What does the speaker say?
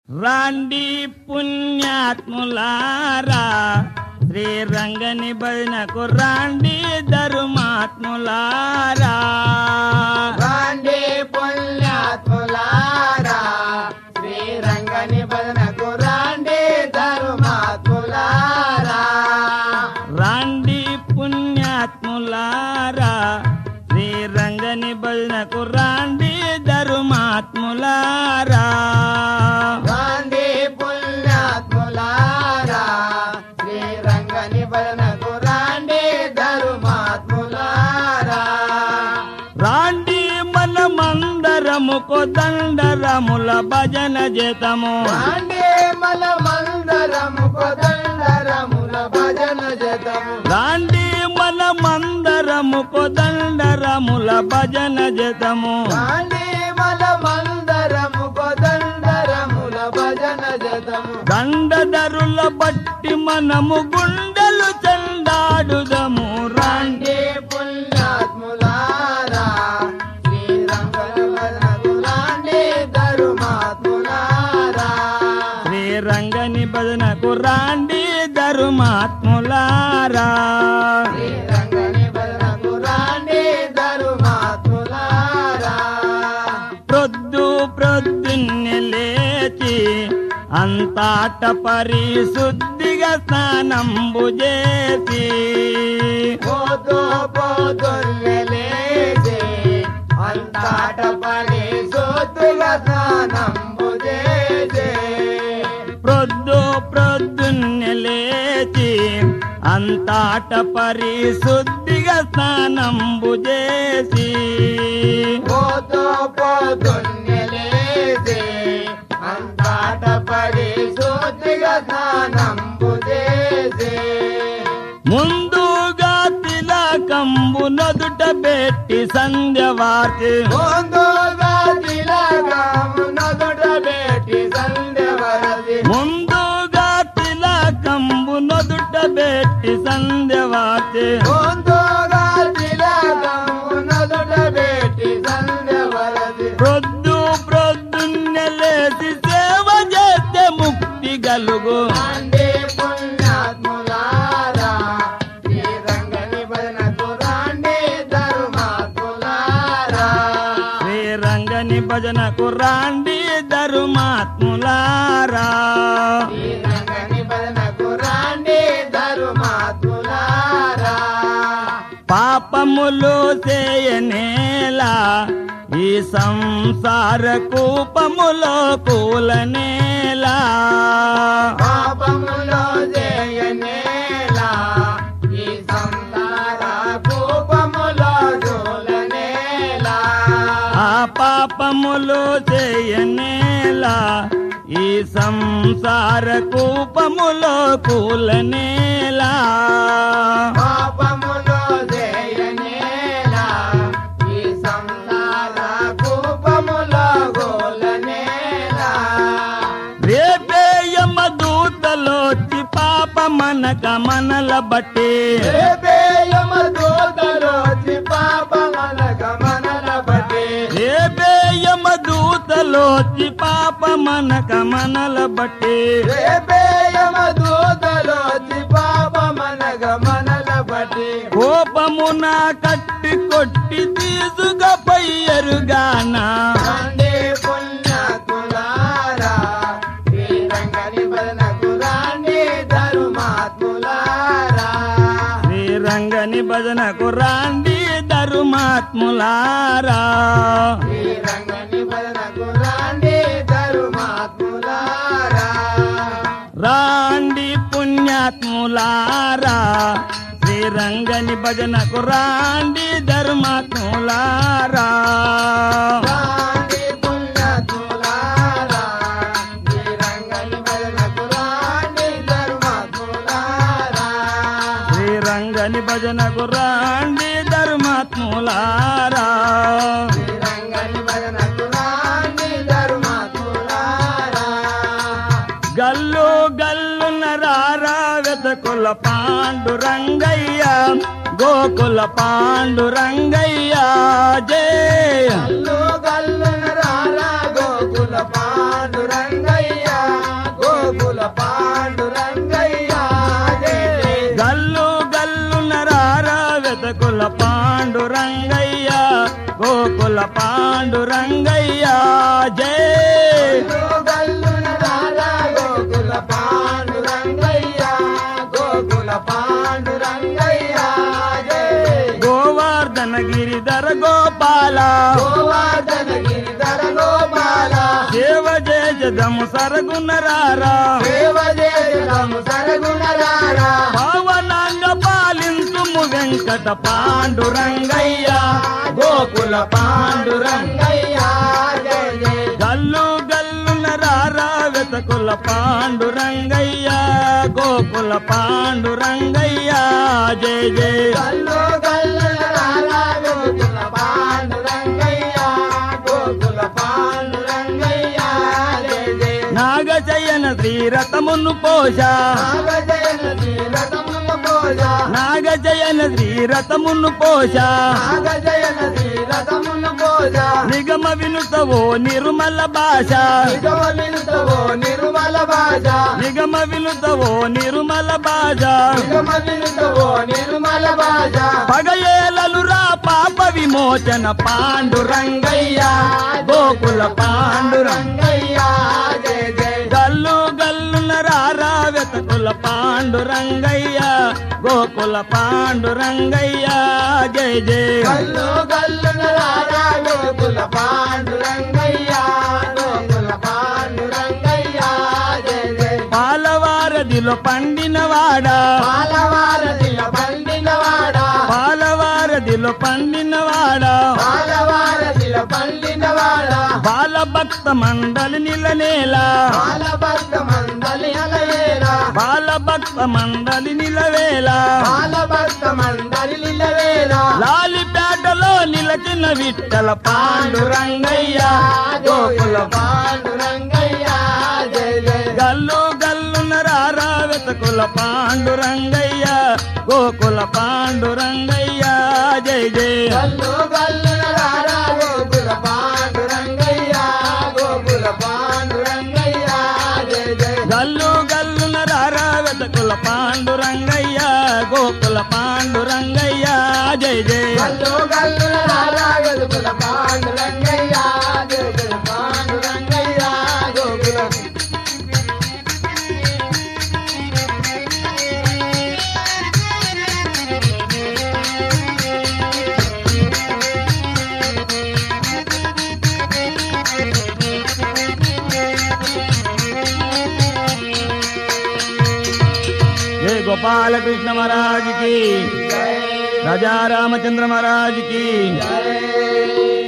రాండి పుణ్యాత్ములారా శ్రీరంగని భజనకు రాండి ధర్మాత్ములారా రాండి పుణ్యాత్ములారా శ్రీరంగని భజనకు రాండి ధర్మాత్ములారా రాండి పుణ్యాత్ములారా శ్రీరంగని భజనకు రాండి ధర్మాత్ములారా రాండి పుణ్యాత్ములారా శ్రీరంగని భజనకు రాండి ధర్మాత్ములారా రాండి మనమందరము కొదండరముల భజన చేతము రాండి మలమందరము కొదండరముల భజన జతము రాండి మనమందరము కొదండరముల భజన చేతము రాండి మలమందరము కొదండరముల భజన జతము దండధరుల బట్టి మనము గుండెలు చెండాడుదము రాండి రాండి పుణ్యాత్ములారా శ్రీరంగన భజనకు రాండి ధర్మాత్ములారా శ్రీరంగని భజనకు రాండి ధర్మాత్ములారా శ్రీరంగని భజనకు రాండి ధర్మాత్ములారా ప్రొద్దు ప్రొద్దున్నే లేచి అంతాట పరిశుద్ధిగా స్నానంబు చేసి పోతూ పోతున్నే లేచి అంతాట పడి సోతుగా స్నానంబు చేసే ప్రొద్దు ప్రొద్దున్నే లేచి అంతాట పరిశుద్ధిగా స్నానంబు చేసి పోతూ పోతున్నే లేచి అంతాట పడి సోతుగా స్నానంబు చేసే ముందుగా తిలకంబు నదుట పెట్టి సంధ్యవార్తి ముందుగా తిలకము నదుట పెట్టి సంధ్యవరది ముందుగా తిలకంబు నదుట పెట్టి సంధ్యవార్తి ముందుగా తిలకము నదుట పెట్టి సంధ్యవరది ప్రొద్దు ప్రొద్దున్నే లేచి సేవ చేస్తే ముక్తి గలుగు రాండి పుణ్యాత్ములారా శ్రీరంగని భజనకు రాండి ధర్మాత్ములారా శ్రీరంగని భజనకు రాండి ధర్మాత్ములారా శ్రీరంగని భజనకు రాండి ధర్మాత్ములారా పాపములు చేయనేలా ఈ సంసార కూపములో కూలనేలా పాపములో చేయనేలా ఈ సంసార కూపములో జోలనేలా ఆ పాపములు చేయనేలా ఈ సంసార కూపములో కూలనేలా పాపములో చేయనేలా ఈ సంసార కూపములో గోలనేలా రేపేయమ దూతలోచి పాప మనక మనల బట్టి రేపేయమ దూతలోచి పాపమనగ మనల బట్టి రేపేయమ దూతలోచి పాప మనక మనల బట్టి రేపేయమ దూతలోచి పాపమనగ మనల బట్టి కోపమున కట్టి కొట్టి తీసుకపోయి ఎరుగానా రాండి పుణ్యాత్ములారా శ్రీరంగని భజనకు రాండి ధర్మాత్ములారా శ్రీరంగని భజనకు రాండి ధర్మాత్ములారా శ్రీరంగని భజనకు రాండి ధర్మాత్ములారా రాండి పుణ్యాత్ములారా శ్రీరంగని భజనకు రాండి ధర్మాత్ములారా రాండి పుణ్యాత్ములారా శ్రీరంగని భజనకు రాండి ధర్మాత్ములారా శ్రీరంగని భజనకు రాండి ధర్మాత్ములారా శ్రీరంగని భజనకు రాండి ధర్మాత్ములారా గల్లు గల్లున రారా వెతకుల పాండురంగయ్య గోకుల పాండురంగయ్య జయ గల్లు గల్లున రారా గోకుల పాండురంగయ్య గోవర్ధన గిరిధర గోపాల సేవ చేసదము సరగునరారా సేవ చేసము సరగుణరారా పావనాంగ పాలింతుము వెంకట పాండురంగయ్య గోకుల పాండురంగ రంగయ్య జయ జయ గల్లు గల్లున రారా వెతకుల పాండురంగయ్య గోకుల పాండురంగయ్య జయ జయ కల్లు కల్లుల రారా గోకుల పాండురంగయ్య గోకుల పాండురంగయ్య జయ జయ నాగచయన శ్రీరథమును పోష నాగజయన శ్రీరథముల పూజ నాగజయన శ్రీరథమును పోష నాగజయన శ్రీరథముల పూజ నిగమ వినుతవో నిర్మల భాష నిగమ నిలుతవో నిర్మల భాష నిగమ వినుతవో నిర్మల భాష నిగమ నిలుతవో నిర్మల భాష పగయేలలురా పాప విమోచన పాండురంగయ్య గోకుల పాండురంగ రంగయ్య జయ జయ గల్లు గల్లున రారా వెతకుల పాండురంగయ్య గోకుల పాండురంగయ్య జయ జయ కల్లు కల్లున రారా గోకుల పాండురంగయ్య గోకుల పాండురంగయ్య జయ జయ పాలవారదిలో పండినవాడా పాలవారదిల పండినవాడ పాలవారదిలో పండినవాడా పాలవారదిల పండినవాడ బాలభక్త మండలి నిలనేలా బాలభక్త మందలి అలయేరా బాలభక్త మండలి నిలవేలా బాలభక్త మందలి నిలవేరా లాలిపేటలో నిలచిన విట్టల పాండురంగయ్య గోకుల పాండురంగయ్య జయ జయ గల్లు గల్లున రారా వెతకుల పాండురంగయ్య గోకుల పాండురంగయ్య జయ జయ గల్లు గల్లున రారా గోకుల పాండురంగయ్య గోకుల పాండురంగయ్య జయ జయ గల్లు గల్లున రారా వెతకుల పాండురంగయ్య గోకుల పాండురంగయ్య జయ జయ గల్లు గల్లున రారా గోకుల పాండురంగయ్య గోకుల పాండురంగయ్య గోకుల జయ గోపాలకృష్ణ మహారాజ్ కి రాజా రామచంద్ర మహారాజ్ కి జయ